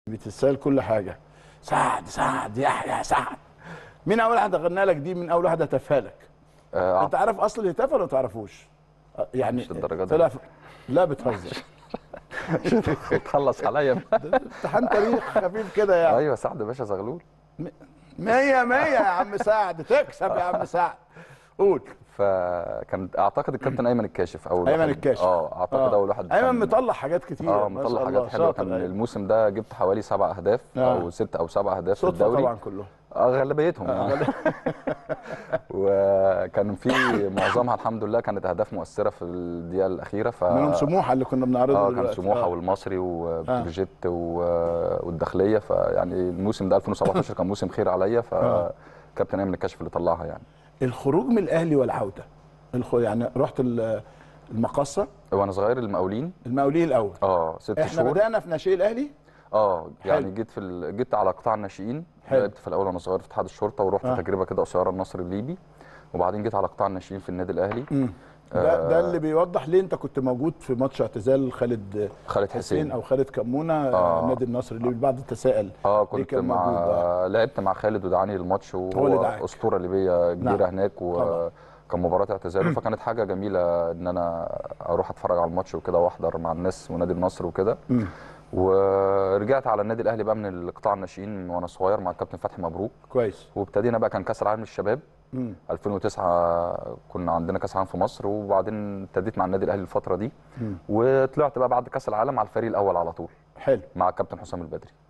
بتسال كل حاجه سعد سعد يحيى سعد مين اول واحد غنى لك دي من اول واحد هتفها لك آه انت عارف اصل الهتاف ولا ما تعرفوش آه، يعني مش للدرجة دي. طلع في- لا بتهزر تخلص عليا ده امتحان تاريخ خفيف كده يعني ايوه سعد باشا زغلول مية مية يا عم سعد تكسب يا عم سعد قول فكان اعتقد الكابتن ايمن الكاشف اول أيمن واحد الكاشف. اه اعتقد اول واحد ايمن كان- مطلع حاجات كتير اه مطلع حاجات حلوه كان الموسم ده جبت حوالي سبع اهداف آه. او ست او سبع اهداف في صدفه الدوري طبعا كلهم آه، غالبيتهم يعني. وكان في معظمها الحمد لله كانت اهداف مؤثره في الدقيقه الاخيره ف منهم سموحه اللي كنا بنعرضه اه كان دلوقتي. سموحه آه. والمصري وبروجيت و- والداخليه فيعني الموسم ده 2017 كان موسم خير عليا فكابتن ايمن الكشف اللي طلعها يعني الخروج من الاهلي والعوده الخ... يعني رحت ال- المقصه وانا صغير المقاولين المقاولين الاول اه ست احنا شهور بدانا في ناشئ الاهلي اه يعني حلو. جيت في ال... جيت على قطاع الناشئين حلو. لعبت في الاول وانا صغير في اتحاد الشرطه ورحت آه. آه. تجربه كده قصيره النصر الليبي وبعدين جيت على قطاع الناشئين في النادي الاهلي مم. ده, ده اللي بيوضح ليه انت كنت موجود في ماتش اعتزال خالد خالد حسين حسين او خالد كمونه آه. نادي النصر اللي البعض تساءل اه ليه كنت كان مع موجود؟ آه. لعبت مع خالد ودعاني الماتش اللي وهو دعاك. اسطوره ليبيه كبيره نعم. هناك طبعا. وكان مباراه اعتزاله فكانت حاجه جميله ان انا اروح اتفرج على الماتش وكده واحضر مع الناس ونادي النصر وكده مم. ورجعت على النادي الاهلي بقى من القطاع الناشئين وانا صغير مع الكابتن فتحي مبروك كويس وابتدينا بقى كان كاس العالم للشباب مم. 2009 كنا عندنا كاس العالم في مصر وبعدين ابتديت مع النادي الاهلي الفتره دي مم. وطلعت بقى بعد كاس العالم على الفريق الاول على طول حلو مع الكابتن حسام البدري